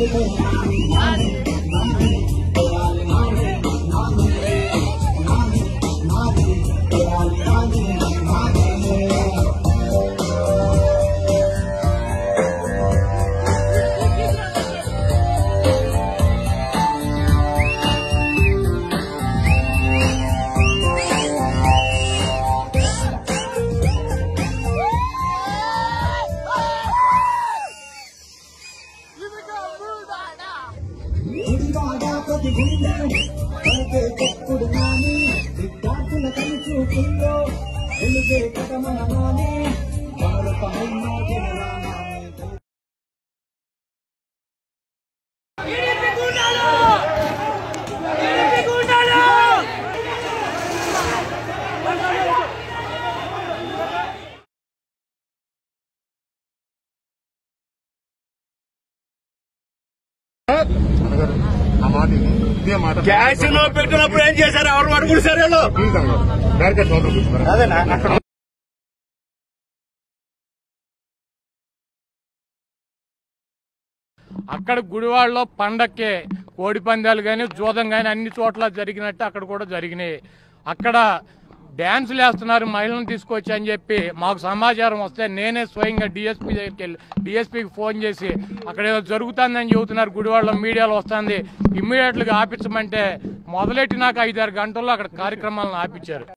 గుడివాడా ప్రతి గుండె పలికే చెప్పుడు నాని విద్యార్థుల కను చూపుల్లో వెలుగే కథమనమాని భారతమైన జనరామాని టీడీపీ గుండాలు టీడీపీ గుండాలు అన్నగారు ఆ మాట ఇది. ఇదే మాట క్యాష్ లో పెట్టినప్పుడు ఏం చేశారు ఎవరు పడుకుని సరే ప్లీజ్ అన్నగారు బ్యారికేడ్ లోపల కూర్చున్నారు అక్కడ అక్కడ గుడివాడలో పండక్కే కోడి పందాలు కానీ జూదం కానీ అన్ని చోట్ల జరిగినట్టు అక్కడ కూడా జరిగినాయి అక్కడ డ్యాన్సులు వేస్తున్నారు మహిళలను తీసుకొచ్చి అని చెప్పి మాకు సమాచారం వస్తే నేనే స్వయంగా డిఎస్పీ దగ్గరికి వెళ్ళి డిఎస్పీకి ఫోన్ చేసి అక్కడ ఏదో జరుగుతుందని చెబుతున్నారు గుడివాడలో మీడియాలో వస్తుంది ఇమ్మీడియట్గా ఆపించమంటే మొదలెట్టినాక ఐదారు గంటల్లో అక్కడ కార్యక్రమాలను ఆపించారు